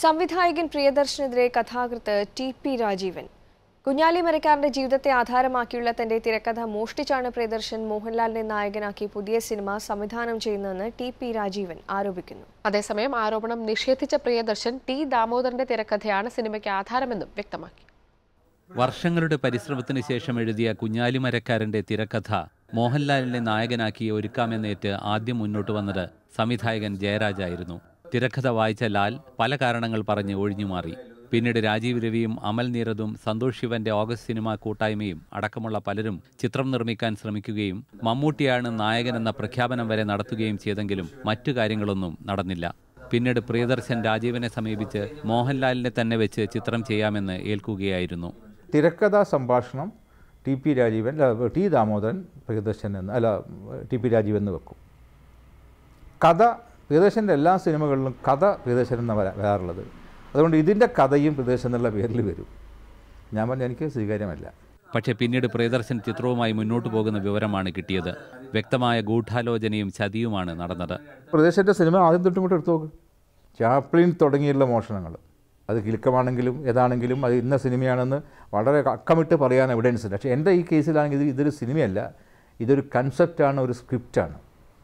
സംവിധായകൻ പ്രിയദർശനെതിരെ കഥാകൃത്ത് ടി പി രാജീവൻ കുഞ്ഞാലി മരക്കാരന്റെ ജീവിതത്തെ ആധാരമാക്കിയുള്ള തന്റെ തിരക്കഥ മോഷ്ടിച്ചാണ് പ്രിയദർശൻ മോഹൻലാലിനെ നായകനാക്കി പുതിയ സിനിമ സംവിധാനം ചെയ്യുന്നതെന്ന് ടി പി രാജീവൻ ആരോപിക്കുന്നു അതേസമയം ആരോപണം നിഷേധിച്ച പ്രിയദർശൻ ടി ദാമോദരന്റെ തിരക്കഥയാണ് സിനിമയ്ക്ക് ആധാരമെന്നും വ്യക്തമാക്കി വർഷങ്ങളുടെ പരിശ്രമത്തിന് ശേഷം എഴുതിയ കുഞ്ഞാലിമരക്കാരന്റെ തിരക്കഥ മോഹൻലാലിനെ നായകനാക്കി ഒരുക്കാമെന്നേറ്റ് ആദ്യം മുന്നോട്ട് വന്നത് സംവിധായകൻ ജയരാജായിരുന്നു തിരക്കഥ വായിച്ച ലാൽ പല കാരണങ്ങൾ പറഞ്ഞ് ഒഴിഞ്ഞുമാറി പിന്നീട് രാജീവ് രവിയും അമൽ നീരദും സന്തോഷ് ശിവന്റെ ഓഗസ്റ്റ് സിനിമ കൂട്ടായ്മയും അടക്കമുള്ള പലരും ചിത്രം നിർമ്മിക്കാൻ ശ്രമിക്കുകയും മമ്മൂട്ടിയാണ് നായകനെന്ന പ്രഖ്യാപനം വരെ നടത്തുകയും ചെയ്തെങ്കിലും മറ്റു കാര്യങ്ങളൊന്നും നടന്നില്ല പിന്നീട് പ്രിയദർശൻ രാജീവിനെ സമീപിച്ച് മോഹൻലാലിനെ തന്നെ വെച്ച് ചിത്രം ചെയ്യാമെന്ന് ഏൽക്കുകയായിരുന്നു തിരക്കഥാ സംഭാഷണം ടി പി രാജീവൻ അല്ല ടി ദാമോദരൻ പ്രിയദർശൻ എന്ന് അല്ല ടി പി രാജീവൻ എന്ന് വെക്കും കഥ പ്രിയദർശൻ്റെ എല്ലാ സിനിമകളിലും കഥ പ്രിയദർശൻ എന്ന വരാ- വരാറുള്ളത് അതുകൊണ്ട് ഇതിൻ്റെ കഥയും പ്രിയദർശൻ എന്നുള്ള പേരിൽ വരും ഞാൻ പറഞ്ഞ എനിക്ക് സ്വീകാര്യമല്ല പക്ഷേ പിന്നീട് പ്രിയദർശൻ ചിത്രവുമായി മുന്നോട്ടു പോകുന്ന വിവരമാണ് കിട്ടിയത് വ്യക്തമായ ഗൂഢാലോചനയും ചതിയുമാണ് നടന്നത് പ്രദേശത്തെ സിനിമ ആദ്യം തൊട്ടും കൂടെ എടുത്തു നോക്ക് ചാപ്ലിൻ തുടങ്ങിയുള്ള മോഷണങ്ങൾ അത് കിലുക്കമാണെങ്കിലും ഏതാണെങ്കിലും അത് ഇന്ന സിനിമയാണെന്ന് വളരെ അക്കമിട്ട് പറയാൻ എവിഡൻസ് ഉണ്ട് പക്ഷേ എൻ്റെ ഈ കേസിലാണെങ്കിൽ ഇത് ഇതൊരു സിനിമയല്ല ഇതൊരു കൺസെപ്റ്റാണ് ഒരു സ്ക്രിപ്റ്റാണ്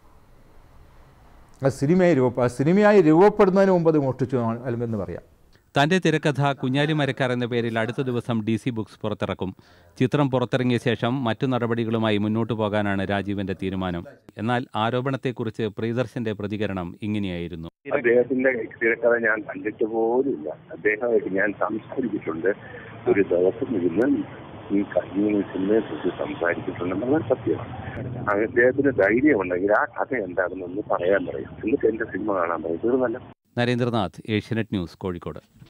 അത് സിനിമയായി രൂപ അത് സിനിമയായി രൂപപ്പെടുന്നതിന് മുമ്പ് അത് മോഷ്ടിച്ചു എന്ന് പറയാം തന്റെ തിരക്കഥ കുഞ്ഞാലി മരക്കാർ എന്ന പേരിൽ അടുത്ത ദിവസം ഡി സി ബുക്സ് പുറത്തിറക്കും ചിത്രം പുറത്തിറങ്ങിയ ശേഷം മറ്റു നടപടികളുമായി മുന്നോട്ടു പോകാനാണ് രാജീവിന്റെ തീരുമാനം എന്നാൽ ആരോപണത്തെക്കുറിച്ച് പ്രിയദർശന്റെ പ്രതികരണം ഇങ്ങനെയായിരുന്നു അദ്ദേഹത്തിന്റെ തിരക്കഥ ഞാൻ കണ്ടിട്ട് പോലുമില്ല അദ്ദേഹമായിട്ട് ഞാൻ സംസാരിച്ചിട്ടുണ്ട് ഒരു ദിവസം ഇരുന്ന് ഈ കമ്മ്യൂണിസ്റ്റിനെ കുറിച്ച് സംസാരിച്ചിട്ടുണ്ടെന്നുള്ള സത്യമാണ് അദ്ദേഹത്തിന് ധൈര്യമുണ്ടെങ്കിൽ ആ കഥ എന്താണെന്നൊന്ന് പറയാൻ പറയും എന്നിട്ട് എന്റെ സിനിമ കാണാൻ പറയും തീർന്നല്ല നരേന്ദ്രനാഥ് ഏഷ്യനെറ്റ് ന്യൂസ് കോഴിക്കോട്